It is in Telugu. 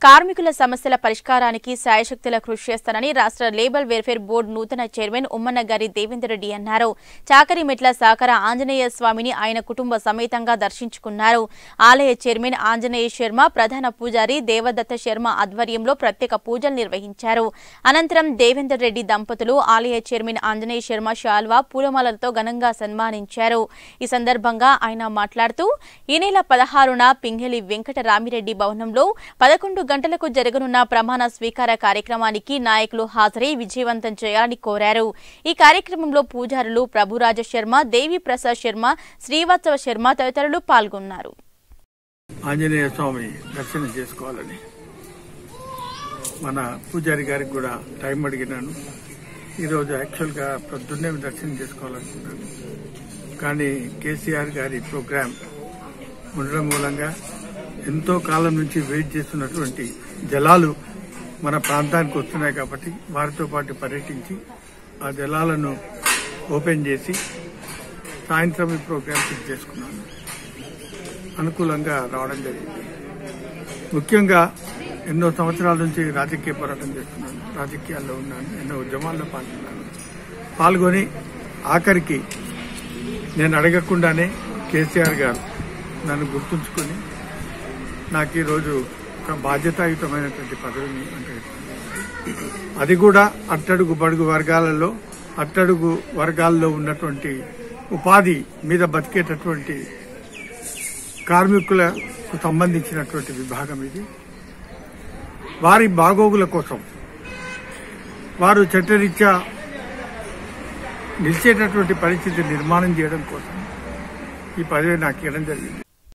కార్మికుల సమస్యల పరిష్కారానికి శాయశక్తుల కృషి చేస్తానని రాష్ట్ర లేబర్ వెల్ఫేర్ బోర్డు నూతన చైర్మన్ ఉమ్మన్నగారి దేవేందర్ రెడ్డి అన్నారు చాకరిమెట్ల సాకర ఆంజనేయ స్వామిని ఆయన కుటుంబ సమేతంగా దర్శించుకున్నారు ఆలయ చైర్మన్ ఆంజనేయ శర్మ ప్రధాన పూజారి దేవదత్త శర్మ ఆధ్వర్యంలో ప్రత్యేక పూజలు నిర్వహించారు అనంతరం దేవేందర్ రెడ్డి దంపతులు ఆలయ చైర్మన్ ఆంజనేయ శర్మ శాల్వా పూలమాలలతో ఘనంగా సన్మానించారు ఈ సందర్భంగా ఆయన మాట్లాడుతూ ఈ నెల పదహారున పింగళి వెంకట రామిరెడ్డి భవనంలో పదకొండు గంటలకు జరగనున్న ప్రమాణ స్వీకార కార్యక్రమానికి నాయకులు హాజరై విజయవంతం చేయాలని కోరారు ఈ కార్యక్రమంలో పూజారులు ప్రభురాజ శర్మ దేవి ప్రసాద్ శర్మ శ్రీవాత్సవ శర్మ తదితరులు పాల్గొన్నారు ఆంజనేయ స్వామి దర్శనం చేసుకోవాలని మన పూజారి గారికి కూడా టైం అడిగినాను ఈరోజు యాక్చువల్గా ప్రొద్దున్నే దర్శనం చేసుకోవాలనుకున్నాను కానీ కేసీఆర్ గారి ప్రోగ్రాం ఉండడం మూలంగా ఎంతో కాలం నుంచి వెయిట్ చేస్తున్నటువంటి జలాలు మన ప్రాంతానికి వస్తున్నాయి కాబట్టి వారితో పాటు పర్యటించి ఆ జలాలను ఓపెన్ చేసి సాయంత్రం ఈ ప్రోగ్రాం ఫిక్స్ చేసుకున్నాను అనుకూలంగా రావడం జరిగింది ముఖ్యంగా ఎన్నో సంవత్సరాల నుంచి రాజకీయ పోరాటం చేస్తున్నాను రాజకీయాల్లో ఉన్నాను ఎన్నో ఉద్యమాల్లో పాల్గొన్నాను పాల్గొని ఆఖరికి నేను అడగకుండానే కేసీఆర్ గారు నన్ను గుర్తుంచుకొని నాకు ఈరోజు ఒక బాధ్యతాయుతమైనటువంటి పదవిని అంటే అది కూడా అట్టడుగు బడుగు వర్గాలలో అట్టడుగు వర్గాల్లో ఉన్నటువంటి ఉపాధి మీద బతికేటటువంటి కార్మికులకు సంబంధించినటువంటి విభాగం ఇది వారి బాగోగుల కోసం వారు చట్టరీత్యా నిలిచేటటువంటి పరిస్థితి నిర్మాణం చేయడం కోసం ఈ పదవి నాకు ఇవ్వడం జరిగింది